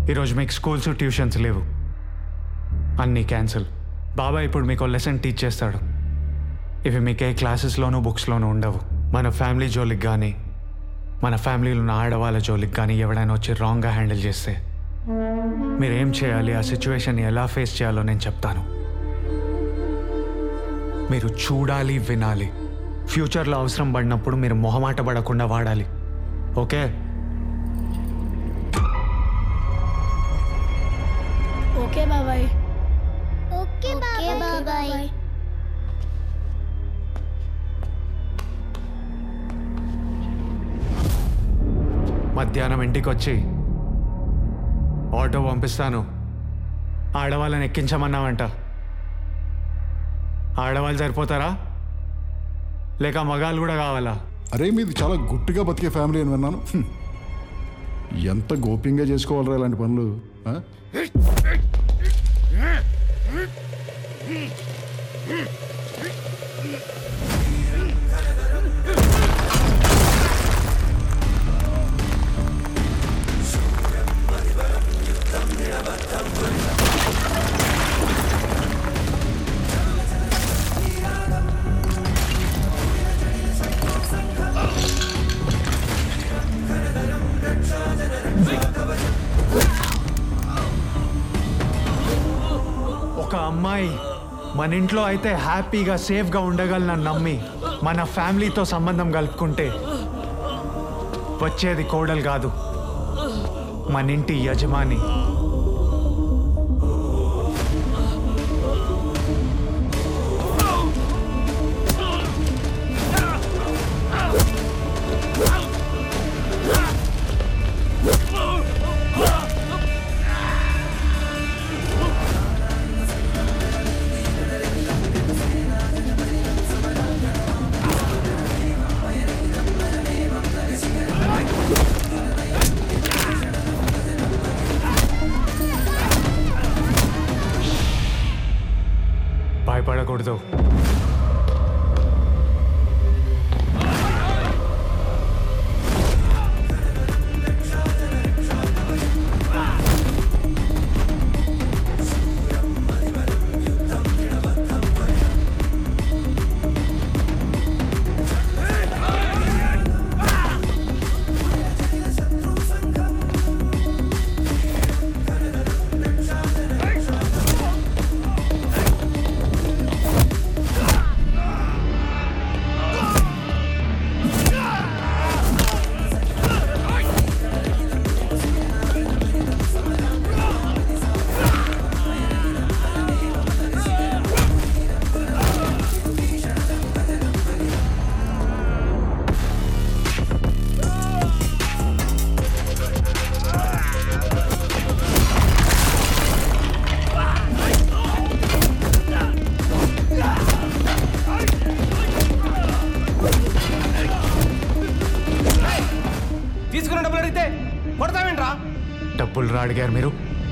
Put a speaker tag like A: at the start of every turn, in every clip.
A: ఈరోజు మీకు schools tuitions లేవు అన్నీ క్యాన్సిల్ బాబాయ్ ఇప్పుడు మీకు లెసన్ టీచ్ చేస్తాడు ఇవి మీకు ఏ క్లాసెస్లోనూ బుక్స్లోనూ ఉండవు మన ఫ్యామిలీ జోలికి కానీ మన ఫ్యామిలీలో ఉన్న ఆడవాళ్ళ జోలికి కానీ ఎవడైనా వచ్చి రాంగ్గా హ్యాండిల్ చేస్తే మీరు ఏం చేయాలి ఆ సిచ్యువేషన్ ఎలా ఫేస్ చేయాలో నేను చెప్తాను మీరు చూడాలి వినాలి ఫ్యూచర్లో అవసరం పడినప్పుడు మీరు మొహమాట పడకుండా వాడాలి ఓకే
B: ఓకే బాబాయ్
C: ఓకే బాబాయ్
A: మధ్యాహ్నం ఇంటికి వచ్చి ఆటో పంపిస్తాను ఆడవాళ్ళని ఎక్కించమన్నావంట ఆడవాళ్ళు సరిపోతారా లేక మగాళ్ళు కూడా కావాలా
D: అరే మీది చాలా గుట్టుగా బతికే ఫ్యామిలీ అని విన్నాను హ్మ్. ఎంత గోప్యంగా చేసుకోవాలరా ఇలాంటి పనులు ఆ?
A: ఒక అమ్మాయి మన ఇంట్లో అయితే హ్యాపీగా సేఫ్గా ఉండగలనని నమ్మి మన ఫ్యామిలీతో సంబంధం కలుపుకుంటే వచ్చేది కోడలు కాదు మన ఇంటి యజమాని భయపడకూడదు
E: తీసుకున్న డబ్బులు అడిగితే కొడతావేంట్రా
A: డబ్బులు రా అడిగారు మీరు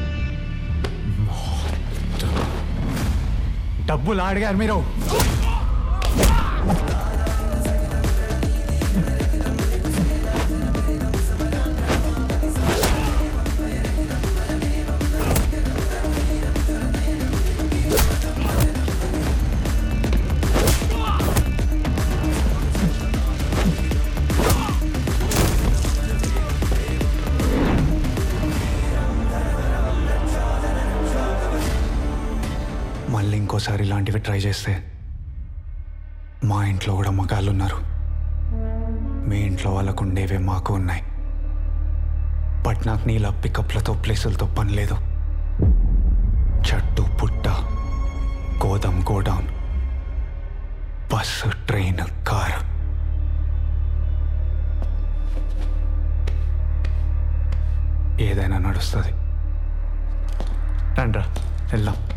A: డబ్బులు అడిగారు మీరు మళ్ళీ ఇంకోసారి ఇలాంటివి ట్రై చేస్తే మా ఇంట్లో కూడా మగాళ్ళు ఉన్నారు మీ ఇంట్లో వాళ్ళకు ఉండేవే మాకు ఉన్నాయి బట్ నాకు నీళ్ళ పికప్లతో ప్లేసులతో పని లేదు చెట్టు పుట్ట గోదాం గోడౌన్ బస్సు ట్రైన్ కారు ఏదైనా నడుస్తుంది రండ్రా వెళ్దాం